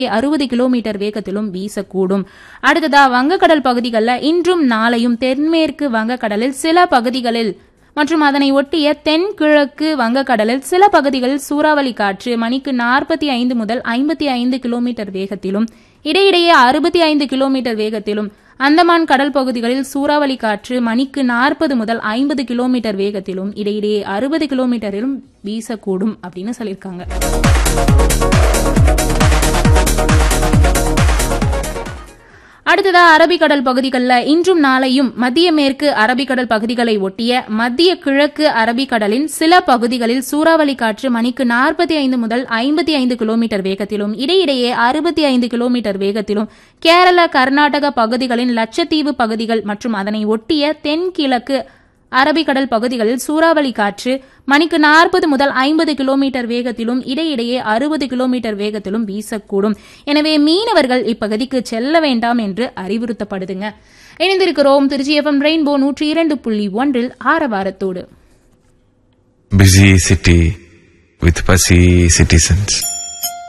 அறுபது கிலோமீட்டர் வேகத்திலும் வீசக்கூடும் அடுத்ததா வங்கக்கடல் பகுதிகளில் இன்றும் நாளையும் தென்மேற்கு வங்கக்கடலில் சில பகுதிகளில் மற்றும் அதனை ஒட்டிய தென்கிழக்கு வங்கக்கடலில் சில பகுதிகளில் சூறாவளி காற்று மணிக்கு நாற்பத்தி ஐந்து முதல் ஐம்பத்தி ஐந்து கிலோமீட்டர் வேகத்திலும் இடையிடையே அறுபத்தி ஐந்து கிலோமீட்டர் வேகத்திலும் அந்தமான் கடல் பகுதிகளில் சூறாவளி காற்று மணிக்கு நாற்பது முதல் ஐம்பது கிலோமீட்டர் வேகத்திலும் இடையிடையே அறுபது கிலோமீட்டரிலும் வீசக்கூடும் அப்படின்னு சொல்லியிருக்காங்க அடுத்ததா அரபிக்கடல் பகுதிகளில் இன்றும் நாளையும் மத்திய மேற்கு அரபிக்கடல் பகுதிகளை ஒட்டிய மத்திய கிழக்கு அரபிக்கடலின் சில பகுதிகளில் சூறாவளி காற்று மணிக்கு நாற்பத்தி ஐந்து முதல் ஐம்பத்தி ஐந்து கிலோமீட்டர் வேகத்திலும் இடையிடையே அறுபத்தி ஐந்து கிலோமீட்டர் வேகத்திலும் கேரள கர்நாடக பகுதிகளின் லட்சத்தீவு பகுதிகள் மற்றும் அதனை ஒட்டிய தென்கிழக்கு அரபிக்கடல் பகுதிகளில் சூறாவளி காற்று மணிக்கு நாற்பது முதல் ஐம்பது கிலோமீட்டர் வேகத்திலும் இடையிடையே அறுபது கிலோமீட்டர் வேகத்திலும் வீசக்கூடும் எனவே மீனவர்கள் இப்பகுதிக்கு செல்ல வேண்டாம் என்று அறிவுறுத்தப்படுதுங்க இணைந்திருக்கிறோம் திருச்சி எஃப்எம் ரெயின்போ நூற்றி இரண்டு புள்ளி ஒன்றில் ஆரவாரத்தோடு busy city with fussy citizens.